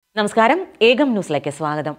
നമസ്കാരം ഏകം ന്യൂസിലേക്ക് സ്വാഗതം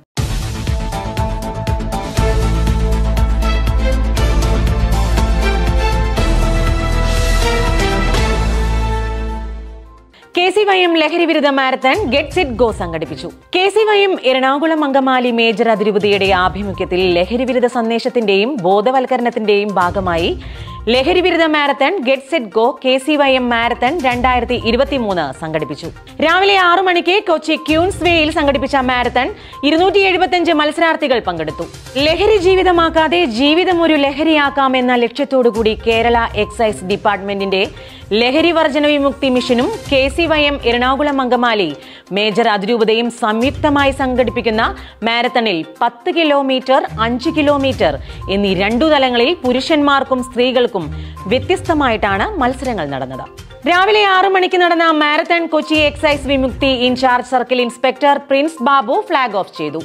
കെ സി വൈ എം ലഹരി വിരുദ്ധ മാരത്തൺ ഗെറ്റ് സിറ്റ് ഗോ സംഘടിപ്പിച്ചു K C Y M Ernakulam Angamaly major അതിരൂപതയുടെ ആഭിമുഖ്യത്തിൽ ലഹരി വിരുദ്ധ സന്ദേശത്തിന്റെയും ബോധവൽക്കരണത്തിന്റെയും ഭാഗമായി ലഹരി വിരുദ്ധ marathon get set go K C Y M marathon രണ്ടായിരത്തി ഇരുപത്തിമൂന്ന് സംഘടിപ്പിച്ചു രാവിലെ ആറു മണിക്ക് കൊച്ചി ക്യൂൻസ് വേയിൽ സംഘടിപ്പിച്ച മാരത്തൺ ഇരുന്നൂറ്റി എഴുപത്തിയഞ്ച് മത്സരാർത്ഥികൾ പങ്കെടുത്തു ലഹരി ജീവിതമാക്കാതെ ജീവിതം ഒരു ലഹരിയാക്കാമെന്ന ലക്ഷ്യത്തോടുകൂടി കേരള എക്സൈസ് ഡിപ്പാർട്ട്മെന്റിന്റെ ലഹരി വർജന വിമുക്തി മിഷനും K C Y M Ernakulam Angamaly major അതിരൂപതയും സംയുക്തമായി സംഘടിപ്പിക്കുന്ന മാരത്തണിൽ പത്ത് കിലോമീറ്റർ അഞ്ച് കിലോമീറ്റർ എന്നീ രണ്ടു തലങ്ങളിൽ പുരുഷന്മാർക്കും സ്ത്രീകൾക്കും വ്യത്യസ്തമായിട്ടാണ് മത്സരങ്ങൾ നടന്നത് രാവിലെ ആറു മണിക്ക് നടന്ന marathon Kochi excise Vimukthi in charge circle inspector Prince Babu flag off ചെയ്തു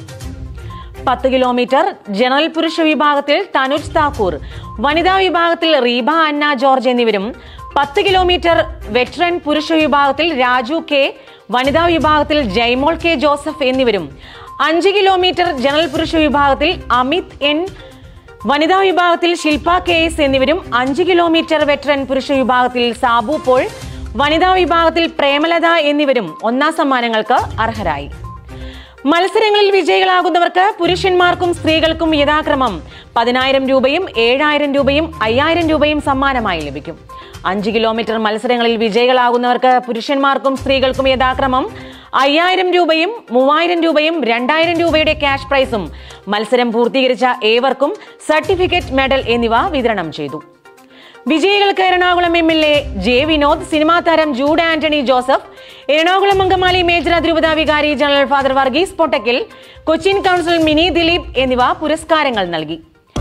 പത്ത് കിലോമീറ്റർ ജനറൽ പുരുഷ വിഭാഗത്തിൽ തനുജ് താക്കൂർ വനിതാ വിഭാഗത്തിൽ റീബ അന്ന ജോർജ് എന്നിവരും പത്ത് കിലോമീറ്റർ വെറ്ററൻ പുരുഷ വിഭാഗത്തിൽ രാജു കെ വനിതാ വിഭാഗത്തിൽ ജൈമോൾ കെ ജോസഫ് എന്നിവരും അഞ്ച് കിലോമീറ്റർ ജനറൽ പുരുഷ വിഭാഗത്തിൽ അമിത് എൻ വനിതാ വിഭാഗത്തിൽ ശില്പ കെ എസ് എന്നിവരും അഞ്ച് കിലോമീറ്റർ വെറ്ററൻ പുരുഷ വിഭാഗത്തിൽ സാബു പോൾ വനിതാ വിഭാഗത്തിൽ പ്രേമലത എന്നിവരും ഒന്നാം സമ്മാനങ്ങൾക്ക് അർഹരായി മത്സരങ്ങളിൽ വിജയികളാകുന്നവർക്ക് പുരുഷന്മാർക്കും സ്ത്രീകൾക്കും യഥാക്രമം പതിനായിരം രൂപയും ഏഴായിരം രൂപയും അയ്യായിരം രൂപയും സമ്മാനമായി ലഭിക്കും അഞ്ച് കിലോമീറ്റർ മത്സരങ്ങളിൽ വിജയികളാകുന്നവർക്ക് പുരുഷന്മാർക്കും സ്ത്രീകൾക്കും യഥാക്രമം അയ്യായിരം രൂപയും മൂവായിരം രൂപയും രണ്ടായിരം രൂപയുടെ ക്യാഷ് പ്രൈസും മത്സരം പൂർത്തീകരിച്ച ഏവർക്കും സർട്ടിഫിക്കറ്റ് മെഡൽ എന്നിവ വിതരണം ചെയ്തു വിജയികൾക്ക് Ernakulam M L A J Vinod cinema താരം Jude Antony Joseph Ernakulam Angamaly major അതിരൂപത വികാരി general father Varghese Pottakkil Cochin council Mini Dileep എന്നിവ പുരസ്കാരങ്ങൾ നൽകി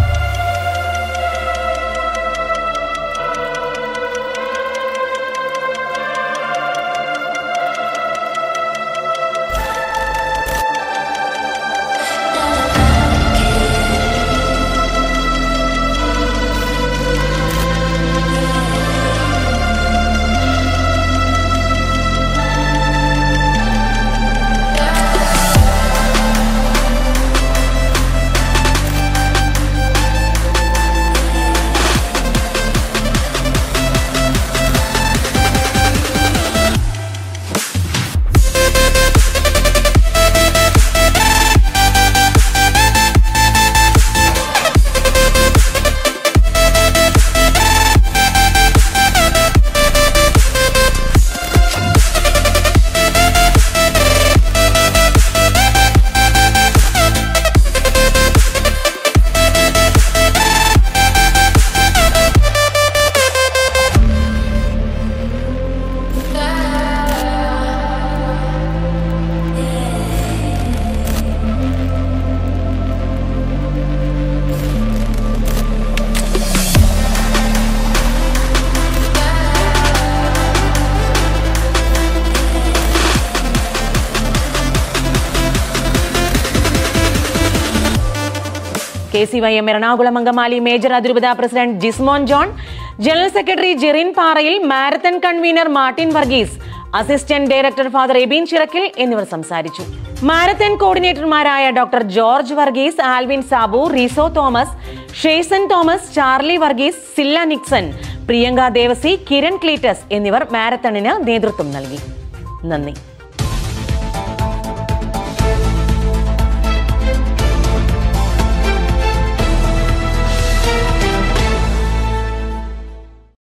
K C Y M Ernakulam Angamaly major അതിരൂപത president Jismon John general secretary Jerin Parayil marathon convener Martin Varghese assistant director father Ebin Chirakkil എന്നിവർ സംസാരിച്ചു മാരത്തൺ കോർഡിനേറ്റർമാരായ doctor George Varghese Alvin Sabu Riso Thomas Shaison Thomas Charlie Varghese സില്ല Nixon Priyanka Devasi Kiran Cletus എന്നിവർ മാരത്തണിന് നേതൃത്വം നൽകി നന്ദി